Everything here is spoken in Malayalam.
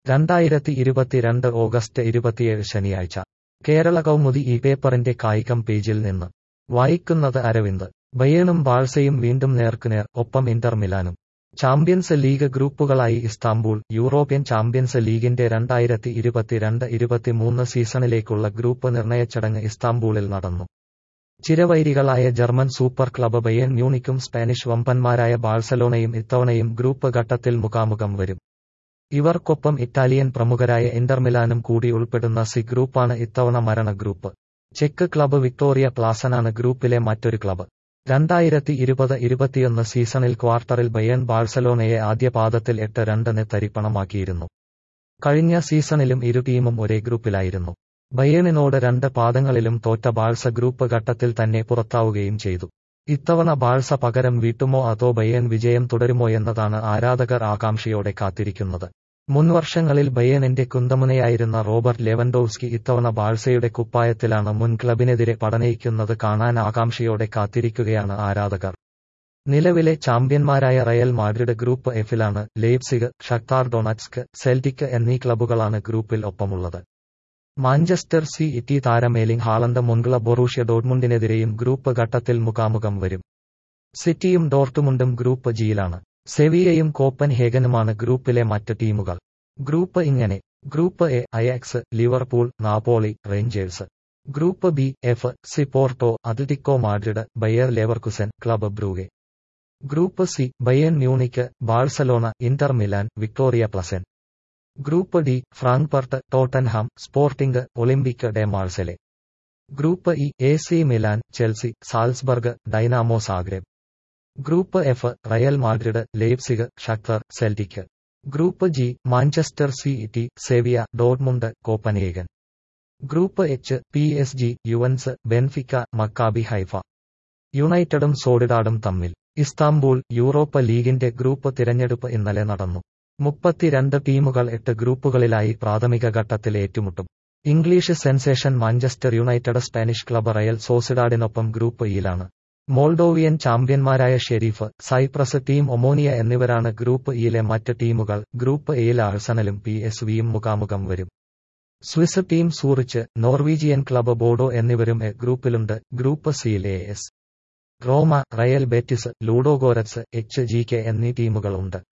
രണ്ടായിരത്തി ഇരുപത്തിരണ്ട് ഓഗസ്റ്റ് ഇരുപത്തിയേഴ് ശനിയാഴ്ച കേരള കൗമുദി ഈ പേപ്പറിന്റെ കായികം പേജിൽ നിന്ന് വായിക്കുന്നത് അരവിന്ദ് ബയേണും ബാഴ്സയും വീണ്ടും നേർക്കുനേർ ഒപ്പം ഇന്റർ മിലാനും ചാമ്പ്യൻസ് ലീഗ് ഗ്രൂപ്പുകളായി ഇസ്താംബൂൾ യൂറോപ്യൻ ചാമ്പ്യൻസ് ലീഗിന്റെ രണ്ടായിരത്തി ഇരുപത്തിരണ്ട് ഇരുപത്തിമൂന്ന് സീസണിലേക്കുള്ള ഗ്രൂപ്പ് നിർണയച്ചടങ്ങ് ഇസ്താംബൂളിൽ നടന്നു ചിരവൈരികളായ ജർമ്മൻ സൂപ്പർ ക്ലബ് ബയേൺ മ്യൂണിക്കും സ്പാനിഷ് വമ്പന്മാരായ ബാഴ്സലോണയും ഇത്തവണയും ഗ്രൂപ്പ് ഘട്ടത്തിൽ മുഖാമുഖം വരും ഇവർക്കൊപ്പം ഇറ്റാലിയൻ പ്രമുഖരായ ഇന്റർ മിലാനും കൂടി ഉൾപ്പെടുന്ന സി ഗ്രൂപ്പാണ് ഇത്തവണ മരണ ഗ്രൂപ്പ് ചെക്ക് ക്ലബ് വിക്ടോറിയ പ്ലാസനാണ് ഗ്രൂപ്പിലെ മറ്റൊരു ക്ലബ് രണ്ടായിരത്തി ഇരുപത് ഇരുപത്തിയൊന്ന് സീസണിൽ ക്വാർട്ടറിൽ ബയേൺ ബാഴ്സലോണയെ ആദ്യ പാദത്തിൽ എട്ട് രണ്ടിന് തരിപ്പണമാക്കിയിരുന്നു കഴിഞ്ഞ സീസണിലും ഇരു ടീമും ഒരേ ഗ്രൂപ്പിലായിരുന്നു ബയേണിനോട് രണ്ട് പാദങ്ങളിലും തോറ്റ ബാഴ്സ ഗ്രൂപ്പ് ഘട്ടത്തിൽ തന്നെ പുറത്താവുകയും ചെയ്തു ഇത്തവണ ബാഴ്സ പകരം വീട്ടുമോ അതോ ബയേൺ വിജയം തുടരുമോയെന്നതാണ് ആരാധകർ ആകാംക്ഷയോടെ കാത്തിരിക്കുന്നത് മുൻവർഷങ്ങളിൽ ബയേണിന്റെ കുന്തമുനയായിരുന്ന റോബർട്ട് ലെവൻഡോവ്സ്കി ഇത്തവണ ബാഴ്സയുടെ കുപ്പായത്തിലാണ് മുൻ ക്ലബിനെതിരെ പടനയിക്കുന്നത് കാണാൻ ആകാംക്ഷയോടെ കാത്തിരിക്കുകയാണ് ആരാധകർ നിലവിലെ ചാമ്പ്യന്മാരായ റയൽ മാഡ്രിഡ് ഗ്രൂപ്പ് എഫിലാണ് ലേപ്സിഗ് ഷക്താർ ഡൊണറ്റ്സ്ക് സെൽറ്റിക് എന്നീ ക്ലബുകളാണ് ഗ്രൂപ്പിൽ ഒപ്പമുള്ളത് മാഞ്ചസ്റ്റർ സി ഇറ്റി താരമേലിംഗ് ഹാളണ്ട് മുൻകുള ബൊറൂഷ്യ ഡോട്ട്മുണ്ടിനെതിരെയും ഗ്രൂപ്പ് ഘട്ടത്തിൽ മുഖാമുഖം വരും സിറ്റിയും ഡോർട്ടുമുണ്ടും ഗ്രൂപ്പ് ജിയിലാണ് സെവിയയും കോപ്പൻ ഹേഗനുമാണ് ഗ്രൂപ്പിലെ മറ്റ് ടീമുകൾ ഗ്രൂപ്പ് ഇങ്ങനെ group A Ajax Liverpool Napoli Rangers group B F C Porto Atletico Madrid Bayer Leverkusen club Brugge group C Bayern Munich Barcelona Inter Milan Viktoria Plzen group D Frankfurt Tottenham Sporting Olympique de Marseille group E A C Milan Chelsea Salzburg Dinamo Zagreb group F Real Madrid Leipzig Shakhtar Celtic group G Manchester City Sevilla Dortmund Copenhagen group H P S G Juventus Benfica Maccabee Haifa യുണൈറ്റഡും സോഡിഡാഡും തമ്മിൽ ഇസ്താംബൂൾ യൂറോപ്പ ലീഗിന്റെ ഗ്രൂപ്പ് തിരഞ്ഞെടുപ്പ് ഇന്നലെ നടന്നു മുപ്പത്തിരണ്ട് ടീമുകൾ എട്ട് ഗ്രൂപ്പുകളിലായി പ്രാഥമിക ഘട്ടത്തിൽ ഏറ്റുമുട്ടും English sensation Manchester United Spanish club Real സോസിഡാഡിനൊപ്പം ഗ്രൂപ്പ് ഇയിലാണ് മോൾഡോവിയൻ ചാമ്പ്യന്മാരായ ഷെരീഫ് സൈപ്രസ് ടീം ഒമോനിയ എന്നിവരാണ് ഗ്രൂപ്പ് ഇയിലെ മറ്റ് ടീമുകൾ ഗ്രൂപ്പ് എയിൽ ആഴ്സണലും പി എസ് വിയും മുഖാമുഖം വരും Swiss team Zurich Norwegian club Bodo എന്നിവരും എ ഗ്രൂപ്പിലുണ്ട് ഗ്രൂപ്പ് സിയിൽ A S Roma Real Betis Ludogorets H G K എന്നീ ടീമുകളുണ്ട്